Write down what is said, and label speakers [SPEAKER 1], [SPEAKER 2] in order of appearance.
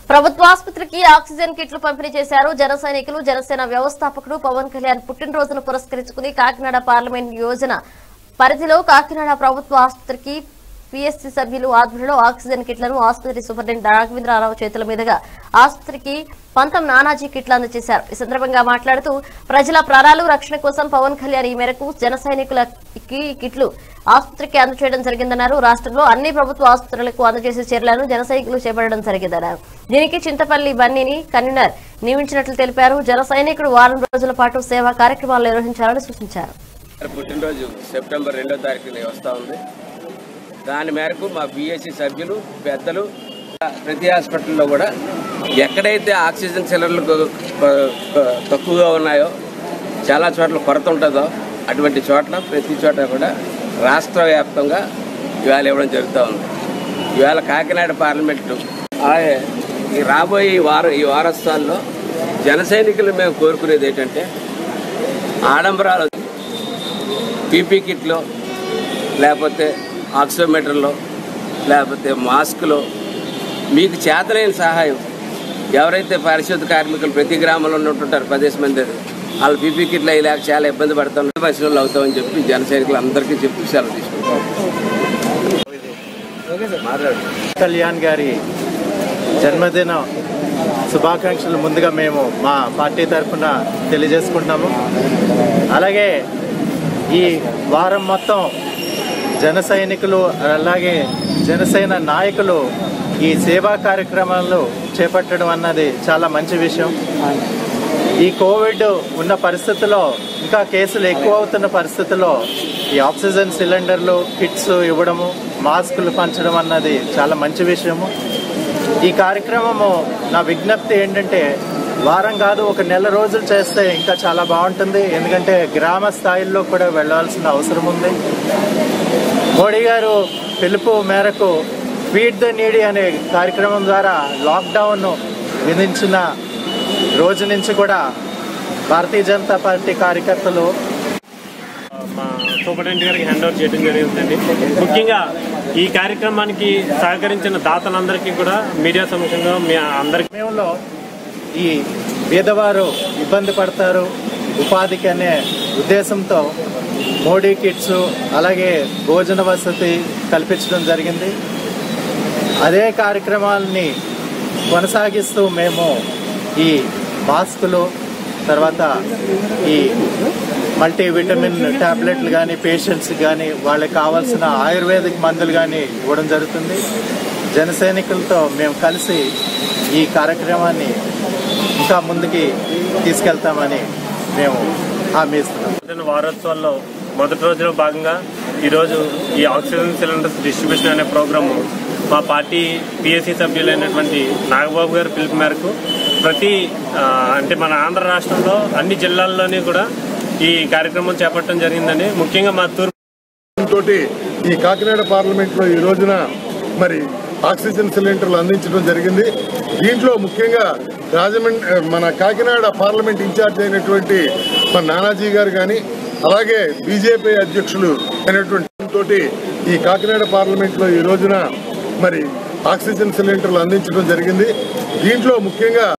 [SPEAKER 1] ప్రభుత్వ ఆసుపత్రికి ఆక్సిజన్ కిట్లు పంపిణీ చేశారు జన సైనికులు జనసేన వ్యవస్థాపకుడు పవన్ కళ్యాణ్ పుట్టినరోజును పురస్కరించుకుని కాకినాడ పార్లమెంట్ యోజన పరిధిలో కాకినాడ ప్రభుత్వ ఆసుపత్రికి పిఎస్సి సభ్యులు ఆధ్వర్యంలో ఆక్సిజన్ కిట్లను ఆసుపత్రి సూపరింటెండెంట్ రాఘవేంద్రరావు చేతుల మీదుగా ఆసుపత్రికి పంతం నానాజీ కిట్లు అందజేశారు ఈ సందర్భంగా మాట్లాడుతూ ప్రజల ప్రాణాలు రక్షణ కోసం పవన్ కళ్యాణ్ ఈ మేరకు జన సైనికులకి ఈ కిట్లు ఆసుపత్రికి అందజేయడం జరిగిందన్నారు రాష్ట్రంలో అన్ని ప్రభుత్వ ఆసుపత్రులకు అందజేసే చర్యలను జన సైనికులు చేపట్టడం జరిగిందన్నారు దీనికి చింతపల్లి బన్నీని కన్వీనర్ నియమించినట్లు తెలిపారు జన సైనికుడు వారం రోజుల పాటు సేవా కార్యక్రమాలు నిర్వహించాలని సూచించారు
[SPEAKER 2] గారి పుట్టినరోజు సెప్టెంబర్ రెండో తారీఖున వస్తూ ఉంది దాని మేరకు మా బిఎస్సి సభ్యులు పెద్దలు ప్రతి హాస్పిటల్లో కూడా ఎక్కడైతే ఆక్సిజన్ సిలిండర్లు కొ- కొ- కొ- తక్కువగా ఉన్నాయో చాలా చోట్ల కొరత ఉంటుందో అటువంటి చోట్ల ప్రతి చోట కూడా రాష్ట్ర వ్యాప్తంగా ఇవాళ ఇవ్వడం జరుగుతూ ఉంది ఇవాళ కాకినాడ పార్లమెంటు అలాగే ఈ రాబోయే ఈ వారం ఈ వారోత్సవాల్లో జన సైనికులు మేము కోరుకునేది ఏంటంటే ఆడంబరాలు పీపీ కిట్లో లేకపోతే ఆక్సిమీటర్లో లేకపోతే మాస్క్లో మీకు చేతనైన సహాయం ఎవరైతే పారిశుద్ధ కార్మికులు ప్రతి గ్రామంలో ఉంటుంటారు పదేసి మంది వాళ్ళ పీపీ కిట్లు అయ్యి లేక చాలా ఇబ్బంది పడుతున్నారు పరిశ్రమలు అవుతామని చెప్పి జన సైనికులు అందరికీ చెప్పి సెలవు తీసుకుంటాం మాట్లాడు
[SPEAKER 3] కళ్యాణ్ గారి జన్మదిన శుభాకాంక్షలు ముందుగా మేము మా పార్టీ తరఫున తెలియజేసుకుంటున్నాము అలాగే ఈ వారం మొత్తం జన సైనికులు అలాగే జనసేన నాయకులు ఈ సేవా కార్యక్రమాలు చేపట్టడం అన్నది చాలా మంచి విషయం ఈ కోవిడ్ ఉన్న పరిస్థితుల్లో ఇంకా కేసులు ఎక్కువ అవుతున్న పరిస్థితుల్లో ఈ ఆక్సిజన్ సిలిండర్లు కిట్స్ ఇవ్వడము మాస్కులు పంచడం అన్నది చాలా మంచి విషయము ఈ కార్యక్రమము నా విజ్ఞప్తి ఏంటంటే వారం కాదు ఒక నెల రోజులు చేస్తే ఇంకా చాలా బాగుంటుంది ఎందుకంటే గ్రామ స్థాయిల్లో కూడా వెళ్ళాల్సిన అవసరం ఉంది మోడీ గారు పిలుపు మేరకు ఫీడ్ ద నీడి అనే కార్యక్రమం ద్వారా లాక్డౌన్ విధించిన రోజు నుంచి కూడా భారతీయ జనతా పార్టీ కార్యకర్తలు
[SPEAKER 4] మా సూపరింటెండెంట్ గారికి హ్యాండ్ ఓవర్ చేయడం జరిగిందండి ముఖ్యంగా ఈ కార్యక్రమానికి సహకరించిన దాతలందరికీ కూడా మీడియా సమక్షంగా మీ అందరికీ
[SPEAKER 3] సమయంలో ఈ పేదవారు ఇబ్బంది పడతారు ఉపాధికి అనే ఉద్దేశంతో మోడీ కిట్స్ అలాగే భోజన వసతి కల్పించడం జరిగింది అదే కార్యక్రమాలని కొనసాగిస్తూ మేము ఈ మాస్కులు తర్వాత ఈ మల్టీ విటమిన్ టాబ్లెట్లు కానీ పేషెంట్స్ కానీ వాళ్ళకి కావాల్సిన ఆయుర్వేదిక్ మందులు కానీ ఇవ్వడం జరుగుతుంది జనసైనికులతో మేము కలిసి ఈ కార్యక్రమాన్ని ఇంకా ముందుకి తీసుకెళ్తామని మేము హామీ ఇస్తున్నాం
[SPEAKER 4] జన్మదిన వారోత్సవాల్లో మొదటి రోజులో భాగంగా ఈరోజు ఈ ఆక్సిజన్ సిలిండర్స్ డిస్ట్రిబ్యూషన్ అనే ప్రోగ్రాము మా పార్టీ పిఎస్సి సభ్యులైనటువంటి నాగబాబు గారి పిలుపు మేరకు ప్రతి ఆ, అంటే మన ఆంధ్ర రాష్ట్రంలో అన్ని జిల్లాల్లోని కూడా ఈ కార్యక్రమం చేపట్టడం జరిగిందని ముఖ్యంగా మా తూర్పు
[SPEAKER 5] తోటి ఈ కాకినాడ పార్లమెంట్ లో ఈ రోజున మరి ఆక్సిజన్ సిలిండర్లు అందించడం జరిగింది దీంట్లో ముఖ్యంగా రాజమండ్రి మన కాకినాడ పార్లమెంట్ ఇన్ఛార్జ్ అయినటువంటి మన నానాజీ గారు కానీ అలాగే బీజేపీ అధ్యక్షులు అయినటువంటి తోటి ఈ కాకినాడ పార్లమెంట్ లో ఈ రోజున మరి ఆక్సిజన్ సిలిండర్లు అందించడం జరిగింది దీంట్లో ముఖ్యంగా